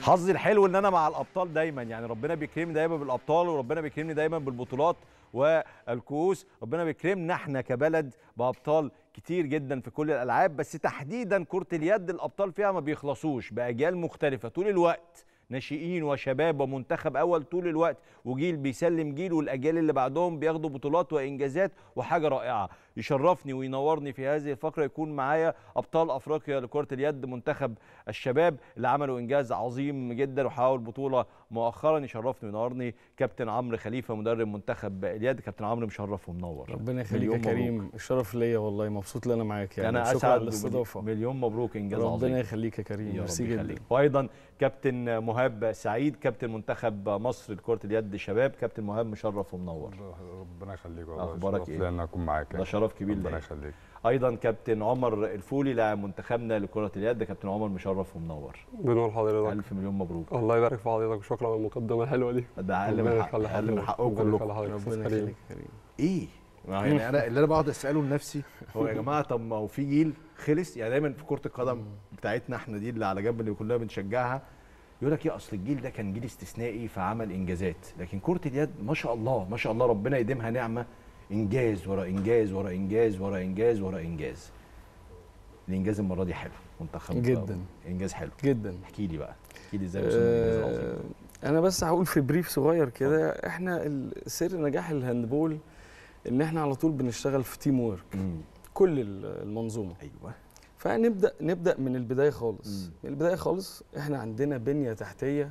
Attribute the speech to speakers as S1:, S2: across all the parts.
S1: حظي الحلو ان انا مع الابطال دايما يعني ربنا بيكرمني دايما بالابطال وربنا بيكرمني دايما بالبطولات والكؤوس ربنا بيكرمنا احنا كبلد بابطال كتير جدا في كل الالعاب بس تحديدا كره اليد الابطال فيها ما بيخلصوش باجيال مختلفه طول الوقت ناشئين وشباب ومنتخب اول طول الوقت وجيل بيسلم جيل والاجيال اللي بعدهم بياخدوا بطولات وانجازات وحاجه رائعه يشرفني وينورني في هذه الفقره يكون معايا ابطال افريقيا لكره اليد منتخب الشباب اللي عملوا انجاز عظيم جدا وحققوا البطوله مؤخرا يشرفني وينورني كابتن عمرو خليفه مدرب منتخب اليد كابتن عمرو مشرف ومنور
S2: ربنا يخليك يا
S1: مليون مبروك.
S2: كريم الشرف ليا والله مبسوط ان انا معاك يعني
S1: انا
S2: شكرا
S1: اسعد
S2: على
S1: ومليون-
S2: الاستضافه
S1: مليون مبروك انجاز عظيم
S2: ربنا يخليك يا كريم
S1: يا رب
S2: ميرسي جدا
S1: يخليك وايضا كابتن مهاب سعيد كابتن منتخب مصر لكره اليد شباب كابتن مهاب مشرف ومنور
S3: ربنا يخليك والله
S1: أخبارك
S3: شرف
S1: إيه؟
S3: ليا ان اكون معاك
S1: ده شرف كبير
S3: ربنا
S1: ليا
S3: يخليك
S1: ايضا كابتن عمر الفولي لاعب منتخبنا لكره اليد كابتن عمر مشرف ومنور
S4: بنور حضرتك
S1: الف مليون مبروك
S4: الله يبارك في حضرتك وشكرا على المقدمه الحلوه دي
S1: ده اقل
S4: ربنا
S1: من حق
S4: يخلي
S1: اقل من
S4: حضرتك.
S1: حقكم
S4: ربنا
S1: كلكم
S4: يخلي حضرتك.
S2: ربنا
S4: أستاذ كريم.
S2: يخليك يا كريم
S1: ايه
S5: يعني انا اللي انا بقعد اساله لنفسي
S1: هو يا جماعه طب ما هو في جيل خلص يعني دايما في كره القدم بتاعتنا احنا دي اللي على جنب اللي كلنا بنشجعها يقول لك يا اصل الجيل ده كان جيل استثنائي فعمل انجازات لكن كره اليد ما شاء الله ما شاء الله ربنا يديمها نعمه انجاز ورا انجاز ورا انجاز ورا انجاز ورا انجاز الانجاز المره دي حلو منتخب
S2: جدا.
S1: انجاز حلو
S2: جدا
S1: احكي لي بقى احكي لي ازاي وصلنا للانجاز العظيم
S2: آه،
S1: ده.
S2: انا بس هقول في بريف صغير كده احنا ال- سر نجاح الهاندبول ان احنا على طول بنشتغل في تيم وورك
S1: مم.
S2: كل ال- المنظومه
S1: ايوه
S2: فنبدا نبدا من البدايه خالص
S1: مم.
S2: من البدايه خالص احنا عندنا بنيه تحتيه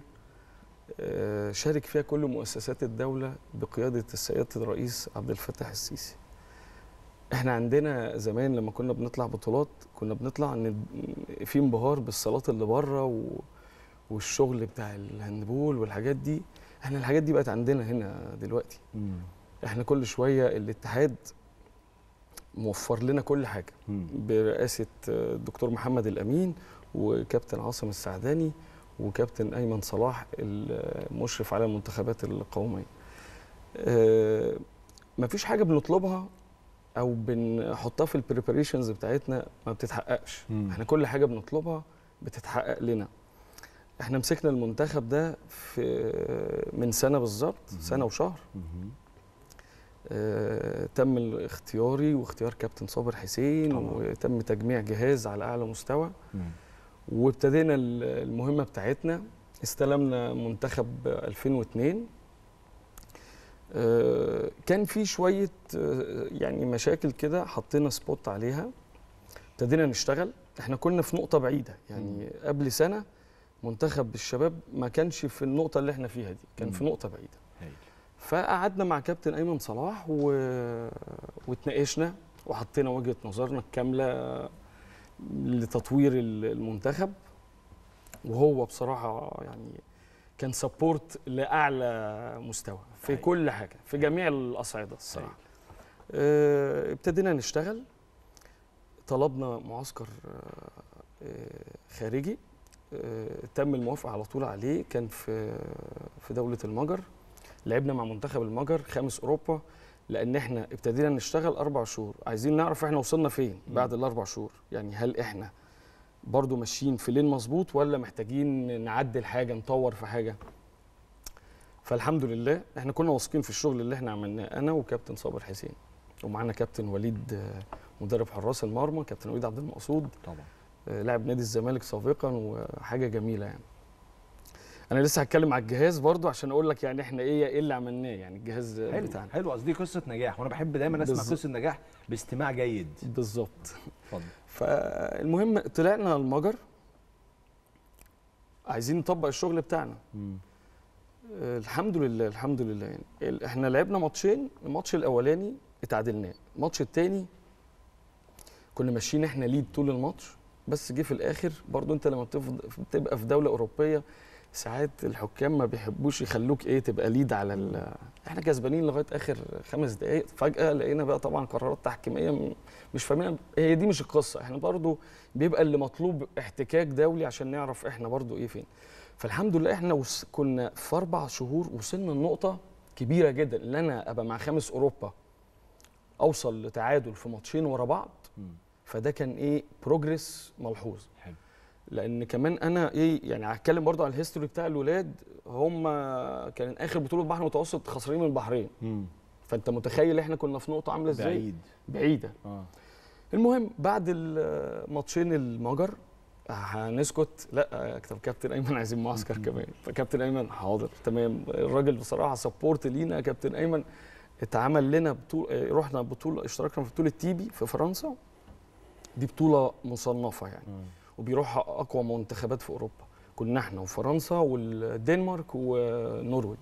S2: آه، شارك فيها كل مؤسسات الدوله بقياده السياده الرئيس عبد الفتاح السيسي احنا عندنا زمان لما كنا بنطلع بطولات كنا بنطلع ان في انبهار بالصالات اللي بره و... والشغل بتاع الهاندبول والحاجات دي احنا الحاجات دي بقت عندنا هنا دلوقتي
S1: مم.
S2: احنا كل شويه الاتحاد موفر لنا كل حاجه
S1: مم.
S2: برئاسه الدكتور محمد الامين وكابتن عاصم السعداني وكابتن ايمن صلاح المشرف على المنتخبات القوميه آه، مفيش حاجه بنطلبها او بنحطها في البريباريشنز بتاعتنا ما بتتحققش
S1: مم.
S2: احنا كل حاجه بنطلبها بتتحقق لنا احنا مسكنا المنتخب ده في من سنه بالظبط سنه وشهر
S1: مم.
S2: آه، تم اختياري واختيار كابتن صابر حسين
S1: طبعاً.
S2: وتم تجميع جهاز على اعلى مستوى
S1: مم.
S2: وابتدينا ال- المهمه بتاعتنا استلمنا منتخب 2002 آه، كان في شويه آه، يعني مشاكل كده حطينا سبوت عليها ابتدينا نشتغل احنا كنا في نقطه بعيده يعني قبل سنه منتخب الشباب ما كانش في النقطه اللي احنا فيها دي كان في
S1: مم.
S2: نقطه بعيده
S1: هايل.
S2: فقعدنا مع كابتن ايمن صلاح و... واتناقشنا وحطينا وجهه نظرنا الكامله لتطوير ال- المنتخب وهو بصراحه يعني كان سبورت لاعلى مستوى في
S1: هايل.
S2: كل حاجه في جميع الاصعده الصراحه آه، ابتدينا نشتغل طلبنا معسكر آه، آه، خارجي آه، تم الموافقه على طول عليه كان في في دوله المجر لعبنا مع منتخب المجر خامس اوروبا لان احنا ابتدينا نشتغل اربع شهور عايزين نعرف احنا وصلنا فين بعد الاربع شهور يعني هل احنا برضو ماشيين في لين مظبوط ولا محتاجين نعدل حاجه نطور في حاجه فالحمد لله احنا كنا واثقين في الشغل اللي احنا عملناه انا وكابتن صابر حسين ومعانا كابتن وليد آه، مدرب حراس المرمى كابتن وليد عبد المقصود
S1: طبعا
S2: آه، لاعب نادي الزمالك سابقا وحاجه جميله يعني انا لسه هتكلم على الجهاز برضو عشان اقول لك يعني احنا ايه ايه اللي عملناه يعني الجهاز
S1: حلو
S2: بتاعنا
S1: حلو قصدي قصه نجاح وانا بحب دايما اسمع
S2: بالظبط.
S1: قصه نجاح باستماع جيد
S2: بالظبط
S1: اتفضل
S2: فالمهم طلعنا المجر عايزين نطبق الشغل بتاعنا آه، الحمد لله الحمد لله يعني ال- احنا لعبنا ماتشين الماتش الاولاني اتعادلناه الماتش التاني كنا ماشيين احنا ليد طول الماتش بس جه في الاخر برضو انت لما بتفض- بتبقى في دوله اوروبيه ساعات الحكام ما بيحبوش يخلوك ايه تبقى ليد على ال... احنا كسبانين لغايه اخر خمس دقائق فجاه لقينا بقى طبعا قرارات تحكيميه م- مش فاهمين هي دي مش القصه احنا برضو بيبقى اللي مطلوب احتكاك دولي عشان نعرف احنا برضو ايه فين فالحمد لله احنا وس... كنا في اربع شهور وصلنا لنقطه كبيره جدا ان انا ابقى مع خامس اوروبا اوصل لتعادل في ماتشين ورا بعض
S1: مم.
S2: فده كان ايه بروجريس ملحوظ
S1: حلو.
S2: لان كمان انا ايه يعني هتكلم برضو على الهيستوري بتاع الولاد هم كان اخر بطوله بحر متوسط خسرانين من البحرين فانت متخيل احنا كنا في نقطه عامله ازاي
S5: بعيد
S2: بعيده
S5: اه
S2: المهم بعد الماتشين المجر هنسكت لا طب كابتن ايمن عايزين معسكر كمان فكابتن ايمن حاضر تمام الراجل بصراحه سبورت لينا كابتن ايمن اتعمل لنا بطوله رحنا بطوله اشتركنا في بطوله تيبي في فرنسا دي بطوله مصنفه يعني وبيروحها اقوى منتخبات في اوروبا كنا احنا وفرنسا والدنمارك والنرويج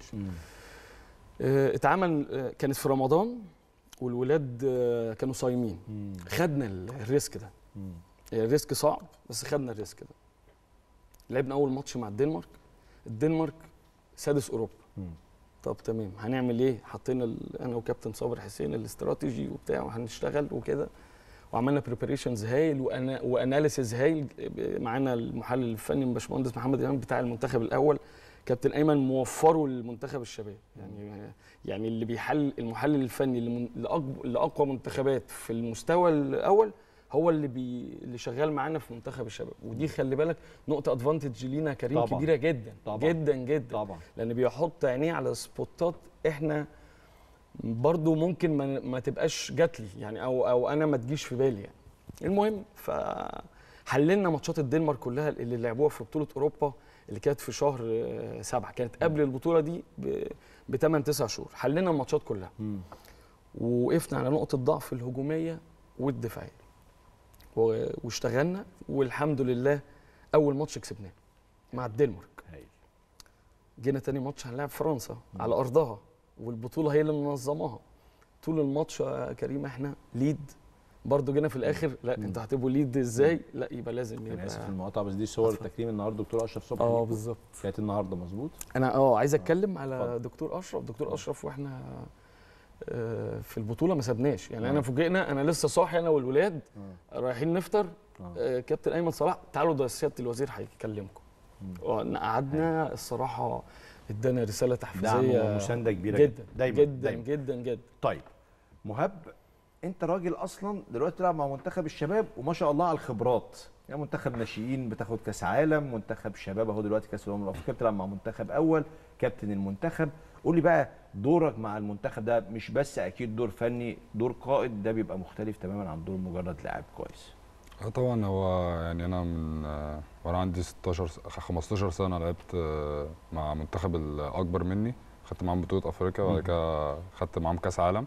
S2: اه، اتعمل اه، كانت في رمضان والولاد اه، كانوا صايمين خدنا ال- الريسك ده الريسك صعب بس خدنا الريسك ده لعبنا اول ماتش مع الدنمارك الدنمارك سادس اوروبا طب تمام هنعمل ايه حطينا ال- انا وكابتن صابر حسين الاستراتيجي وبتاع وهنشتغل وكده وعملنا بريباريشنز هايل وأنا واناليسيز هايل معانا المحلل الفني باشمهندس محمد امام بتاع المنتخب الاول كابتن ايمن موفره للمنتخب الشباب يعني يعني اللي بيحلل المحلل الفني لمن- لأقب- لاقوى منتخبات في المستوى الاول هو اللي بي اللي شغال معانا في منتخب الشباب ودي خلي بالك نقطه ادفانتج لينا يا كريم
S1: طبعاً.
S2: كبيره جدا
S1: طبعاً.
S2: جدا جدا
S1: طبعا
S2: لان بيحط عينيه على سبوتات احنا برضو ممكن ما, ما تبقاش جات لي يعني او او انا ما تجيش في بالي يعني المهم فحللنا ماتشات الدنمارك كلها اللي لعبوها في بطوله اوروبا اللي كانت في شهر آه، سبعة كانت قبل البطوله دي ب 8 9 شهور حللنا الماتشات كلها ووقفنا على نقطه ضعف الهجوميه والدفاعيه و- واشتغلنا والحمد لله اول ماتش كسبناه مع الدنمارك
S1: هايل
S2: جينا تاني ماتش هنلعب فرنسا على ارضها والبطوله هي اللي منظماها طول الماتش يا كريم احنا ليد برضه جينا في الاخر لا انتوا هتبقوا ليد ازاي لا يبقى لازم
S5: انا اسف
S2: يبقى
S5: المقاطعه بس دي صور
S2: أفهم.
S5: التكريم النهارده دكتور اشرف صبحي
S2: اه
S5: ليكم.
S2: بالظبط
S5: كانت النهارده مظبوط
S2: انا اه عايز اتكلم على
S5: اتفضل.
S2: دكتور اشرف دكتور اشرف واحنا آه، في البطوله ما سابناش يعني
S5: آه.
S2: انا فوجئنا انا لسه صاحي انا والولاد
S5: آه.
S2: رايحين نفطر
S5: آه.
S2: آه، كابتن ايمن صلاح تعالوا ده سياده الوزير هيكلمكم قعدنا الصراحه ادانا رساله
S5: دعم
S2: تحفيزيه
S5: ومسانده كبيره
S2: جدا
S5: دايما
S2: جدا
S5: دايما.
S2: جدا جدا
S5: طيب مهاب انت راجل اصلا دلوقتي بتلعب مع منتخب الشباب وما شاء الله على الخبرات يعني منتخب ناشئين بتاخد كاس عالم منتخب شباب اهو دلوقتي كاس الامم الافريقيه بتلعب مع منتخب اول كابتن المنتخب قول لي بقى دورك مع المنتخب ده مش بس اكيد دور فني دور قائد ده بيبقى مختلف تماما عن دور مجرد لاعب كويس
S3: اه طبعا هو يعني انا من آه، وانا عندي 16 س- 15 سنه لعبت آه، مع منتخب الاكبر مني خدت معاهم بطوله افريقيا وبعد كده خدت معاهم كاس عالم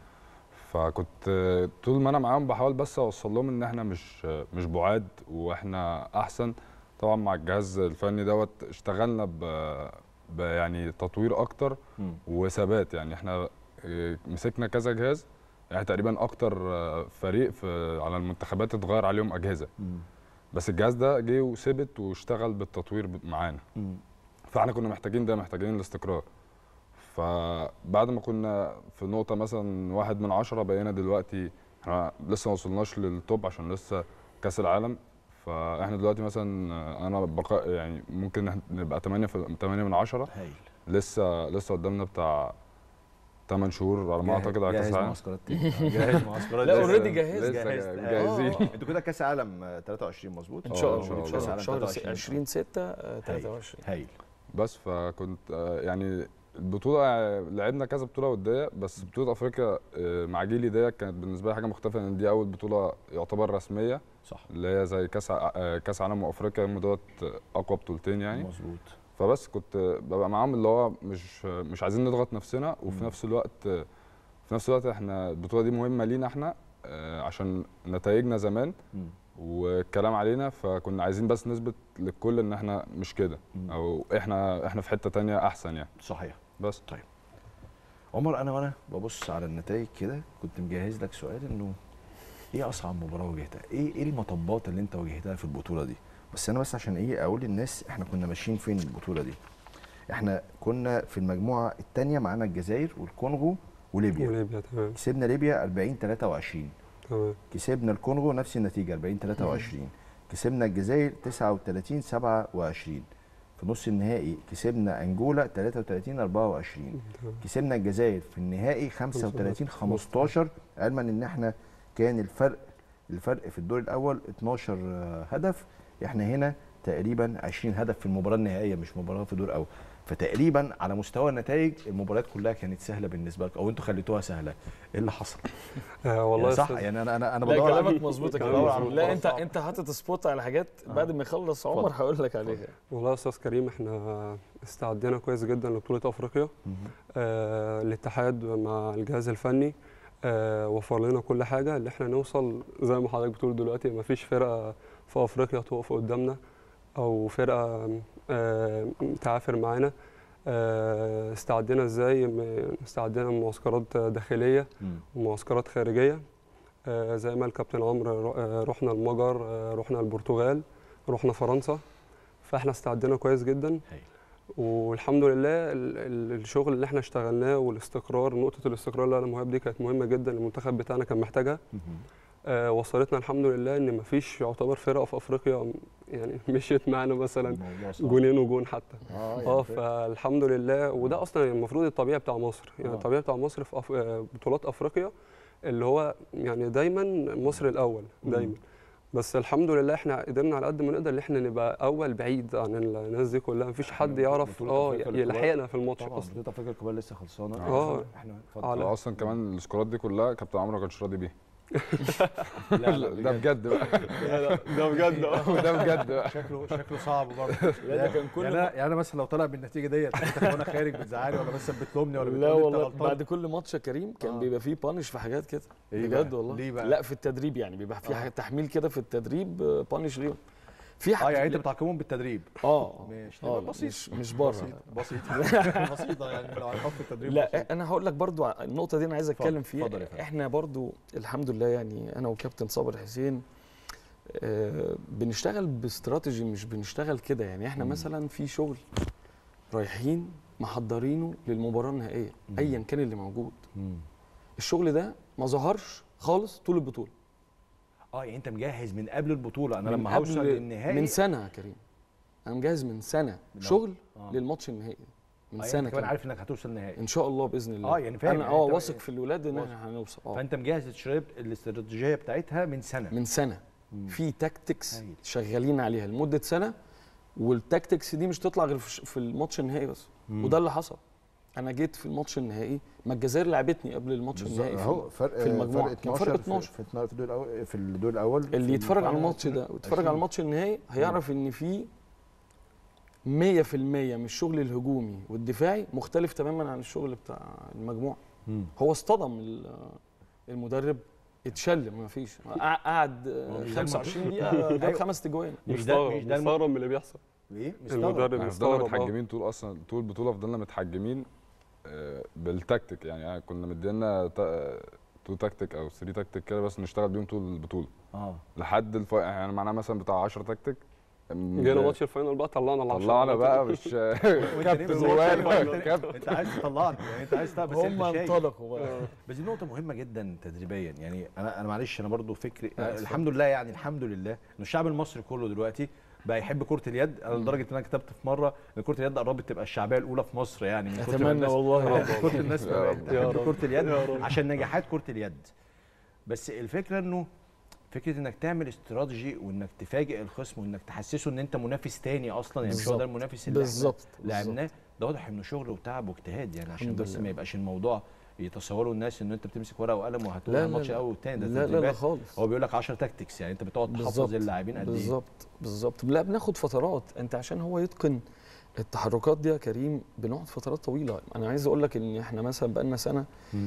S3: فكنت آه، طول ما انا معاهم بحاول بس اوصل لهم ان احنا مش آه، مش بعاد واحنا احسن طبعا مع الجهاز الفني دوت اشتغلنا ب ب- يعني تطوير اكتر
S5: مم.
S3: وثبات يعني احنا آه، مسكنا كذا جهاز يعني تقريبا اكتر آه، فريق في على المنتخبات اتغير عليهم اجهزه
S5: مم.
S3: بس الجهاز ده جه وثبت واشتغل بالتطوير ب- معانا
S5: مم.
S3: فاحنا كنا محتاجين ده محتاجين الاستقرار فبعد ما كنا في نقطة مثلا واحد من عشرة بقينا دلوقتي احنا لسه ما وصلناش للتوب عشان لسه كأس العالم فاحنا دلوقتي مثلا انا بقى يعني ممكن إحنا نبقى 8 في 8 من عشرة
S5: هايل
S3: لسه لسه قدامنا بتاع 8 شهور على ما اعتقد على كأس
S5: جاهز
S3: العالم
S5: معسكرات تاني. جاهز معسكرات
S2: لا،
S5: لسه-
S2: already جهزت.
S3: لسه
S5: جهزت.
S3: جا-
S5: آه.
S3: جاهزين
S5: انتوا كده كاس عالم آه، 23 مظبوط
S2: ان
S3: آه،
S2: شاء
S3: إن شاء
S2: الله
S3: الله.
S2: ان شاء الله
S5: كأس عالم
S2: شهر
S5: 23.
S2: 20 6 23
S5: هايل
S3: بس فكنت آه، يعني البطولة آه، لعبنا كذا بطولة ودية بس بطولة أفريقيا آه، مع جيلي ديت كانت بالنسبة لي حاجة مختلفة لأن دي أول بطولة يعتبر رسمية
S5: صح
S3: اللي هي زي كأس ع- آه، كأس عالم وأفريقيا هم دوت أقوى بطولتين يعني
S5: مظبوط
S3: فبس كنت ببقى معاهم اللي هو مش مش عايزين نضغط نفسنا وفي
S5: مم.
S3: نفس الوقت في نفس الوقت احنا البطولة دي مهمة لينا احنا آه، عشان نتائجنا زمان
S5: مم.
S3: والكلام علينا فكنا عايزين بس نثبت للكل ان احنا مش كده
S5: مم.
S3: او احنا احنا في حتة تانية احسن يعني
S5: صحيح
S3: بس
S5: عمر انا وانا ببص على النتائج كده كنت مجهز لك سؤال انه ايه اصعب مباراه واجهتها؟ ايه ايه المطبات اللي انت واجهتها في البطوله دي؟ بس انا بس عشان ايه اقول للناس احنا كنا ماشيين فين البطوله دي؟ احنا كنا في المجموعه الثانيه معانا الجزائر والكونغو وليبيا
S4: وليبيا تمام
S5: كسبنا ليبيا 40 23
S4: تمام
S5: كسبنا الكونغو نفس النتيجه 40 23 كسبنا الجزائر 39 27 في نص النهائي كسبنا انجولا 33 24
S4: تمام
S5: كسبنا الجزائر في النهائي 35 15 علما ان احنا كان الفرق الفرق في الدور الاول 12 هدف احنا هنا تقريبا 20 هدف في المباراه النهائيه مش مباراه في دور اول فتقريبا على مستوى النتائج المباريات كلها كانت سهله بالنسبه لك او انتوا خليتوها سهله ايه اللي حصل
S4: آه والله
S5: يعني
S4: يا
S5: صح
S4: أستاذ-
S5: يعني انا انا انا
S2: لا
S5: بدور على
S2: كلامك مظبوط يا
S4: كلامك
S2: كريم
S4: مظبوط.
S2: لا انت انت حاطط سبوت على حاجات بعد ما يخلص عمر
S5: اتفضل.
S2: هقول لك عليها
S4: والله يا استاذ كريم احنا استعدينا كويس جدا لبطوله افريقيا آه الاتحاد مع الجهاز الفني آه وفر لنا كل حاجه اللي احنا نوصل زي ما حضرتك بتقول دلوقتي ما فيش فرقه في افريقيا تقف قدامنا او فرقه آه تعافر معانا آه استعدينا ازاي م- استعدينا معسكرات داخليه
S5: مم.
S4: ومعسكرات خارجيه آه زي ما الكابتن عمرو ر- آه رحنا المجر آه رحنا البرتغال رحنا فرنسا فاحنا استعدينا كويس جدا
S5: هايل.
S4: والحمد لله ال- ال- الشغل اللي احنا اشتغلناه والاستقرار نقطه الاستقرار اللي انا مهاب دي كانت مهمه جدا المنتخب بتاعنا كان محتاجها
S5: مم.
S4: آه وصلتنا الحمد لله ان مفيش يعتبر فرقه في افريقيا يعني مشيت معانا مثلا
S5: الموضوع صعب.
S4: جونين وجون حتى
S5: اه يعني
S4: اه
S5: فاهم.
S4: فالحمد لله وده اصلا المفروض الطبيعي بتاع مصر يعني
S5: آه.
S4: الطبيعي بتاع مصر في أف... آه، بطولات افريقيا اللي هو يعني دايما مصر الاول دايما بس الحمد لله احنا قدرنا على قد ما نقدر ان احنا نبقى اول بعيد عن الناس دي كلها مفيش حد يعرف
S5: بطولة
S4: اه
S5: أفريقيا الكبار.
S4: يلحقنا في الماتش
S5: طبعا
S4: اصلا
S5: بطوله افريقيا الكبار لسه خلصانه
S4: آه.
S5: احنا
S4: على-
S5: اتفضل.
S3: هو اصلا كمان السكورات دي كلها كابتن عمرو ما كانش راضي بيها
S5: لا لا
S3: ده بجد بقى
S4: ده بجد
S3: ده بجد بقى
S5: شكله شكله صعب برضه
S2: لا ده كان كل
S5: يعني انا يعني انا مثلا لو طلع بالنتيجه ديت انت وانا خارج بتزعلي ولا مثلا بتلومني ولا
S2: لا
S5: بتقول لي انت
S2: والله
S5: غلطان
S2: بعد كل ماتش يا كريم كان
S5: آه.
S2: بيبقى فيه بانش في حاجات كده
S5: إيه
S2: بجد
S5: بقى؟
S2: والله
S5: ليه بقى؟
S2: لا في التدريب يعني بيبقى في
S5: آه.
S2: حاجه تحميل كده في التدريب آه، بانش ليهم في
S5: اه
S2: حاجه
S5: يعني انت بتعاقبهم بالتدريب
S2: اه
S5: ماشي
S2: اه
S5: اه بسيط
S2: مش مش بره
S5: بسيط بسيط بسيطه يعني لو هنحط التدريب بسيط.
S2: لا انا هقول لك برضو ع- النقطه دي انا عايز
S5: اتفضل،
S2: اتكلم فيها
S5: اتفضل يا فندم.
S2: احنا برضو الحمد لله يعني انا وكابتن صابر حسين آه بنشتغل باستراتيجي مش بنشتغل كده يعني احنا
S5: مم.
S2: مثلا في شغل رايحين محضرينه للمباراه النهائيه
S5: مم.
S2: ايا كان اللي موجود
S5: مم.
S2: الشغل ده ما ظهرش خالص طول البطوله
S5: اه يعني انت مجهز من قبل البطوله انا
S2: من
S5: لما
S2: قبل-
S5: هوصل للنهائي
S2: من سنه يا كريم انا مجهز من سنه
S5: من
S2: شغل
S5: آه.
S2: للماتش النهائي من
S5: آه، يعني
S2: سنه
S5: انت كمان
S2: كمان
S5: عارف انك هتوصل نهائي
S2: ان شاء الله باذن الله
S5: اه يعني فاهم
S2: انا
S5: يعني
S2: اه
S5: انت-
S2: واثق في الولاد ان
S5: واثق.
S2: احنا هنوصل اه
S5: فانت مجهز الاستراتيجيه الاستراتيجيه بتاعتها من سنه
S2: من سنه
S5: مم.
S2: في تاكتكس
S5: هايل.
S2: شغالين عليها لمده سنه والتاكتكس دي مش تطلع غير في في الماتش النهائي بس
S5: مم.
S2: وده اللي حصل انا جيت في الماتش النهائي ما الجزائر لعبتني قبل الماتش النهائي في-
S5: اهو فرق
S2: في المجموعة.
S5: فرق
S2: كان فرق
S5: 12
S2: 12.
S5: في في الدور الاول في الدور الاول في
S2: اللي يتفرج على
S5: الفاينل
S2: الماتش ده ويتفرج
S5: 20.
S2: على الماتش النهائي هيعرف ان في 100% من الشغل الهجومي والدفاعي مختلف تماما عن الشغل بتاع المجموعه
S5: مم.
S2: هو اصطدم ال- المدرب اتشل ما فيش قع- قعد
S5: مش ده
S2: 25 دقيقه جاب
S5: أيوة.
S2: خمس تجوان
S5: مش ده
S4: مستغرب
S5: مش ده الم-
S4: مستغرب من اللي بيحصل
S5: ليه؟
S4: المدرب
S3: احنا فضلنا
S4: مستغرب آه.
S3: متحجمين طول اصلا طول البطوله فضلنا متحجمين آه، بالتكتيك يعني يعني كنا مدينا تا- تو تكتيك او 3 تكتيك كده بس نشتغل بيهم طول البطوله
S5: اه
S3: لحد الف... يعني معانا مثلا بتاع 10 تكتيك
S4: جينا ماتش الفاينل بقى طلعنا العشرة
S3: طلعنا
S4: على
S3: بقى
S4: طول.
S3: مش
S5: كابتن
S3: زوال كابتن
S5: انت عايز تطلعني يعني انت عايز تطلع بس
S2: هم
S5: انت شايف.
S2: انطلقوا بقى
S5: بس دي نقطة مهمة جدا تدريبيا يعني انا انا معلش انا برضو فكري
S2: لا،
S5: آه
S2: اتفضل.
S5: الحمد لله يعني الحمد لله ان الشعب المصري كله دلوقتي بقى يحب كرة اليد انا لدرجة ان انا كتبت في مرة ان كرة اليد قربت تبقى الشعبية الاولى في مصر يعني من كتر ما
S2: اتمنى
S5: الناس
S2: والله
S5: كرة الناس
S3: يا
S5: بقت
S3: رب.
S4: يا
S5: تحب
S4: رب.
S5: كرة اليد
S4: يا رب.
S5: عشان نجاحات كرة اليد بس الفكرة انه فكرة انك تعمل استراتيجي وانك تفاجئ الخصم وانك تحسسه ان انت منافس تاني اصلا يعني مش هو ده
S2: بالظبط.
S5: المنافس اللي احنا
S2: بالظبط
S5: لعبناه ده واضح انه شغل وتعب واجتهاد يعني عشان
S2: الحمد
S5: بس
S2: لله.
S5: ما يبقاش الموضوع يتصوروا الناس ان انت بتمسك ورقه وقلم وهتقول
S2: لا، لا،
S5: الماتش
S2: لا.
S5: اول والتاني ده
S2: لا لا لا
S5: تدريبات.
S2: خالص
S5: هو بيقول لك 10 تاكتكس يعني انت بتقعد تحفظ
S2: بالظبط.
S5: اللاعبين قد ايه
S2: بالظبط بالظبط لا بناخد فترات انت عشان هو يتقن التحركات دي يا كريم بنقعد فترات طويله انا عايز اقول لك ان احنا مثلا بقالنا سنه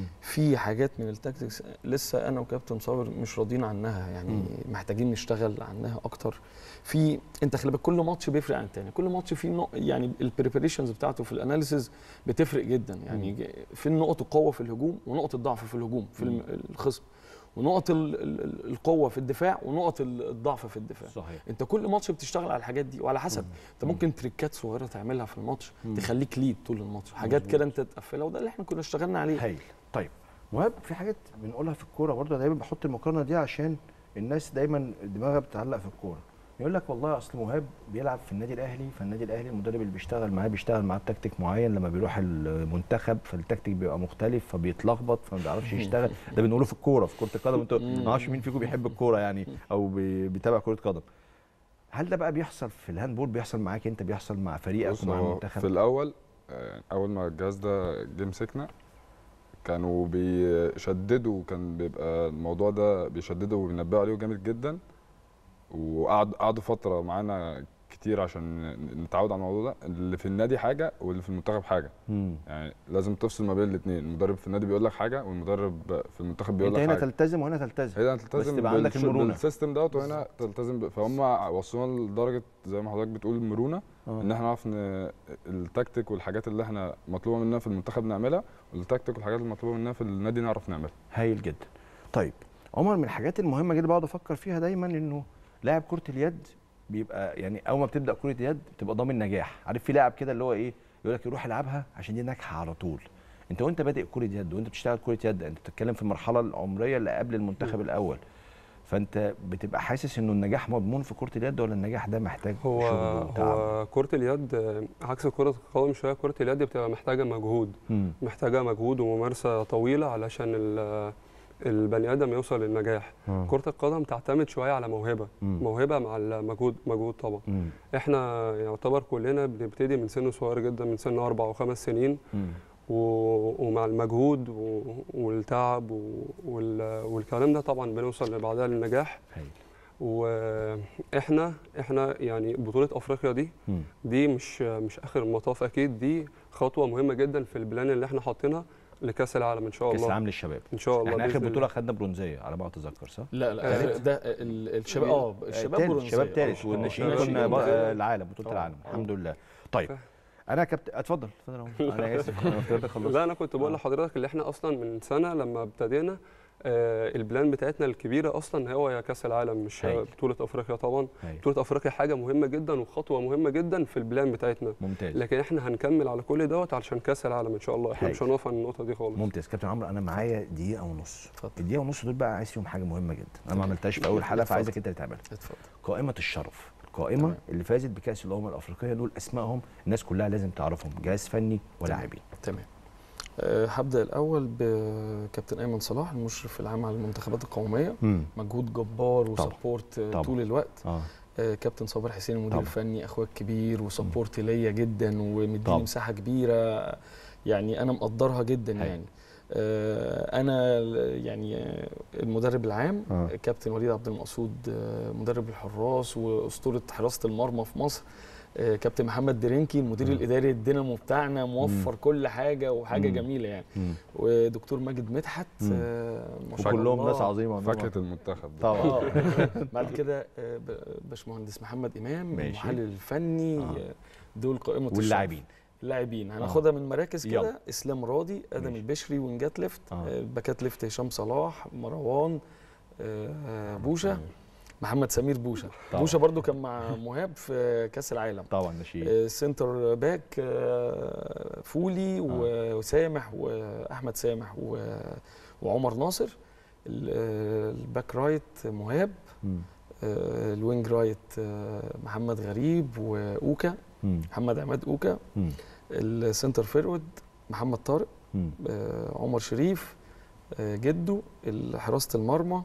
S2: في حاجات من التاكتكس لسه انا وكابتن صابر مش راضيين عنها يعني
S5: مم.
S2: محتاجين نشتغل عنها اكتر في انت خلي بالك كل ماتش بيفرق عن التاني كل ماتش فيه نق... يعني البريبريشنز بتاعته في الاناليسز بتفرق جدا يعني ج- في نقط القوه في الهجوم ونقط الضعف في الهجوم في الم- الخصم ونقط ال- ال- ال- القوه في الدفاع ونقط ال- الضعف في الدفاع
S5: صحيح
S2: انت كل ماتش بتشتغل على الحاجات دي وعلى حسب انت ممكن تريكات صغيره تعملها في الماتش
S5: مم.
S2: تخليك ليد طول الماتش حاجات
S5: مظبوط.
S2: كده انت تقفلها وده اللي احنا كنا اشتغلنا عليه
S5: هايل طيب مهاب في حاجات بنقولها في الكوره برضه دايما بحط المقارنه دي عشان الناس دايما دماغها بتتعلق في الكوره يقول لك والله اصل مهاب بيلعب في النادي الاهلي فالنادي الاهلي المدرب اللي بيشتغل معاه بيشتغل معاه بتكتيك معين لما بيروح المنتخب فالتكتيك بيبقى مختلف فبيتلخبط فما بيعرفش يشتغل ده بنقوله في الكوره في كره القدم انتوا ما اعرفش مين فيكم بيحب الكوره يعني او بي- بيتابع كره قدم هل ده بقى بيحصل في الهاندبول بيحصل معاك انت بيحصل مع فريقك
S3: بص
S5: ومع
S3: هو
S5: المنتخب
S3: في الاول آه، اول ما الجهاز ده جه مسكنا كانوا بيشددوا كان بيبقى الموضوع ده بيشددوا وبينبهوا عليه جامد جدا وقعد قعدوا فتره معانا كتير عشان نتعود على الموضوع ده اللي في النادي حاجه واللي في المنتخب حاجه
S5: مم.
S3: يعني لازم تفصل ما بين الاثنين المدرب في النادي بيقول لك حاجه والمدرب في المنتخب بيقول
S5: انت
S3: لك
S5: هنا
S3: حاجه
S5: تلتزم وهنا تلتزم
S3: هنا تلتزم
S5: تبقى عندك
S3: بالش-
S5: المرونة.
S3: بالسيستم دوت وهنا تلتزم ب... فهم وصلونا لدرجه زي ما حضرتك بتقول المرونه
S5: آه.
S3: ان احنا نعرف ان التكتيك والحاجات اللي احنا مطلوبه مننا في المنتخب نعملها والتكتيك والحاجات اللي مطلوبه مننا في النادي نعرف نعملها
S5: هايل جدا طيب عمر من الحاجات المهمه جدا بقعد افكر فيها دايما انه لاعب كره اليد بيبقى يعني اول ما بتبدا كره اليد بتبقى ضامن نجاح عارف في لاعب كده اللي هو ايه يقول لك يروح يلعبها عشان دي ناجحه على طول انت وانت بادئ كره يد وانت بتشتغل كره يد انت بتتكلم في المرحله العمريه اللي قبل المنتخب الاول فانت بتبقى حاسس انه النجاح مضمون في كره اليد ولا النجاح ده محتاج
S4: هو
S5: شغل وتعب
S4: هو كرة اليد آه، عكس كرة القدم شوية كرة اليد بتبقى محتاجة مجهود
S5: مم.
S4: محتاجة مجهود وممارسة طويلة علشان ال- البني آدم يوصل للنجاح
S5: آه.
S4: كرة القدم تعتمد شوية على موهبة
S5: مم.
S4: موهبة مع المجهود مجهود طبعا
S5: مم.
S4: احنا يعتبر كلنا بنبتدي من سن صغير جدا من سن أربع وخمس سنين
S5: مم.
S4: و- ومع المجهود و- والتعب و- وال- والكلام ده طبعا بنوصل بعدها للنجاح
S5: هايل.
S4: واحنا احنا يعني بطولة افريقيا دي
S5: مم.
S4: دي مش مش اخر المطاف اكيد دي خطوة مهمة جدا في البلان اللي احنا حاطينها لكاس العالم ان شاء
S5: كاس
S4: الله
S5: العالم للشباب
S4: ان شاء الله
S5: احنا اخر
S4: بإذن
S5: بطوله خدنا برونزيه على ما اتذكر صح؟
S2: لا لا
S4: تالت.
S2: ده ال- الشباب اه الشباب
S5: تالت،
S2: برونزية.
S5: شباب ثالث
S2: آه،
S5: والناشئين
S2: آه،
S5: كنا
S2: ناشئين
S5: بقى
S2: ده-
S5: العالم بطوله
S2: آه،
S5: العالم
S2: آه.
S5: الحمد لله طيب
S4: ف-
S5: انا كابتن اتفضل اتفضل يا عمر. انا اسف انا افتكرتك خلصت
S4: لا انا كنت بقول
S5: آه.
S4: لحضرتك اللي احنا اصلا من سنه لما ابتدينا آه، البلان بتاعتنا الكبيره اصلا هو يا كاس العالم مش
S5: هايل.
S4: بطوله افريقيا طبعا
S5: هايل.
S4: بطوله افريقيا حاجه مهمه جدا وخطوه مهمه جدا في البلان بتاعتنا
S5: ممتاز
S4: لكن احنا هنكمل على كل دوت علشان كاس العالم ان شاء الله احنا
S5: هايل.
S4: مش هنقف عن النقطه دي خالص
S5: ممتاز كابتن عمرو انا معايا دقيقه ونص
S2: اتفضل.
S5: الدقيقه ونص دول بقى عايز فيهم حاجه مهمه جدا انا ما
S2: تمام.
S5: عملتهاش في اول حلقه
S2: اتفضل.
S5: فعايزك انت اللي تعملها
S2: اتفضل
S5: قائمه الشرف القائمه
S2: تمام.
S5: اللي فازت بكاس الامم الافريقيه دول اسمائهم الناس كلها لازم تعرفهم جهاز فني ولاعبين
S2: تمام أه هبدا الاول بكابتن ايمن صلاح المشرف العام على المنتخبات القوميه
S5: امم
S2: مجهود جبار
S5: طبعا.
S2: وسبورت
S5: طبعا.
S2: طول الوقت
S5: اه
S2: آه، كابتن صابر حسين المدير
S5: طبعا.
S2: الفني اخويا الكبير وسبورت ليا جدا
S5: طبعا.
S2: ومديني مساحه كبيره يعني انا مقدرها جدا
S5: حلو.
S2: يعني آه، انا ال- يعني آه، المدرب العام
S5: آه.
S2: كابتن وليد عبد المقصود آه، مدرب الحراس واسطوره حراسه المرمى في مصر آه، كابتن محمد درينكي المدير
S5: مم.
S2: الاداري الدينامو بتاعنا موفر
S5: مم.
S2: كل حاجه وحاجه
S5: مم.
S2: جميله يعني
S5: مم.
S2: ودكتور ماجد مدحت
S5: مم.
S2: آه، ما شاء
S5: وكلهم
S2: الله.
S5: ناس عظيمه
S3: فاكهه المنتخب
S5: طبعا
S2: اه بعد كده آه، ب- باشمهندس محمد امام
S5: ماشي.
S2: المحلل الفني
S5: آه.
S2: آه، دول قائمه الشرف.
S5: واللاعبين
S2: اللاعبين هناخدها من مراكز
S5: يلا.
S2: كده اسلام راضي ادم
S5: ماشي.
S2: البشري وينجات ليفت
S5: آه.
S2: آه. باكات ليفت هشام صلاح مروان آه، بوشه محمد سمير بوشه
S5: طبعا.
S2: بوشه برضو كان مع مهاب في كاس العالم
S5: طبعا نشيد
S2: آه، سنتر باك آه، فولي و- وسامح واحمد سامح و- وعمر ناصر ال- آه، الباك رايت مهاب
S5: مم.
S2: آه، الوينج رايت آه، محمد غريب واوكا
S5: مم.
S2: محمد عماد اوكا
S5: مم.
S2: السنتر فيرود محمد طارق
S5: مم.
S2: آه، عمر شريف آه، جدو حراسه المرمى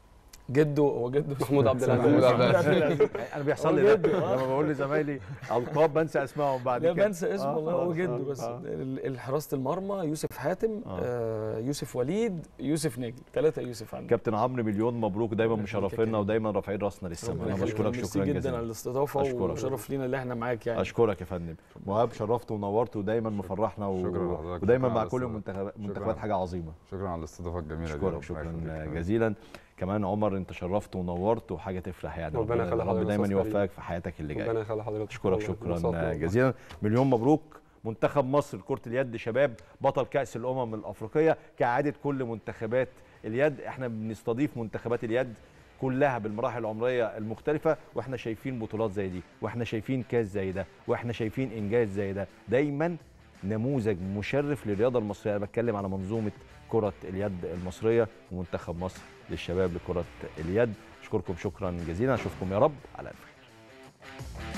S2: جدو هو جدو
S4: محمود عبد العزيز.
S3: محمود عبد
S2: العزيز
S5: انا بيحصل
S2: هو
S5: لي ده
S2: جدو، آه.
S5: لما بقول لزمايلي القاب بنسى اسمائهم بعد
S2: لا
S5: كده
S2: بنسى اسمه
S5: آه،
S2: والله هو
S5: خلاص،
S2: جدو
S5: آه،
S2: بس
S5: آه.
S2: ال- ال- حراسه المرمى يوسف حاتم
S5: آه.
S2: آه، يوسف وليد يوسف نجم ثلاثه يوسف عندنا
S5: كابتن عمرو مليون مبروك دايما
S2: ربنا يخليك يا
S5: مشرفينا
S2: كريم.
S5: ودايما رافعين راسنا للسماء
S2: ربنا
S5: انا
S2: يخليك.
S5: بشكرك
S2: ميرسي
S5: شكرا
S2: جدا
S5: جزيلا
S2: على الاستضافه
S5: أشكرك.
S2: وشرف لينا اللي احنا معاك يعني
S5: اشكرك يا فندم مهاب شرفت ونورت ودايما مفرحنا و...
S3: شكرا لحضرتك.
S5: ودايما
S3: شكرا
S5: مع
S3: على
S5: كل
S3: الاستضافة.
S5: المنتخبات
S3: شكرا.
S5: منتخبات حاجه عظيمه
S3: شكرا على الاستضافه الجميله دي
S5: اشكرك
S3: ربنا
S5: شكرا
S3: يخليك.
S5: جزيلا كمان عمر انت شرفت ونورت وحاجه تفرح يعني
S4: ربنا يخلي
S5: رب
S4: حضرتك
S5: دايما
S4: أستاذ كريم.
S5: يوفقك في حياتك اللي جايه
S4: ربنا يخلي حضرتك
S5: اشكرك
S4: والله.
S5: شكرا
S4: انبسطت والله.
S5: جزيلا مليون مبروك منتخب مصر لكره اليد شباب بطل كاس الامم الافريقيه كعاده كل منتخبات اليد احنا بنستضيف منتخبات اليد كلها بالمراحل العمريه المختلفه واحنا شايفين بطولات زي دي واحنا شايفين كاس زي ده واحنا شايفين انجاز زي ده دايما نموذج مشرف للرياضه المصريه انا بتكلم على منظومه كره اليد المصريه ومنتخب مصر للشباب لكره اليد اشكركم شكرا جزيلا اشوفكم يا رب على الف خير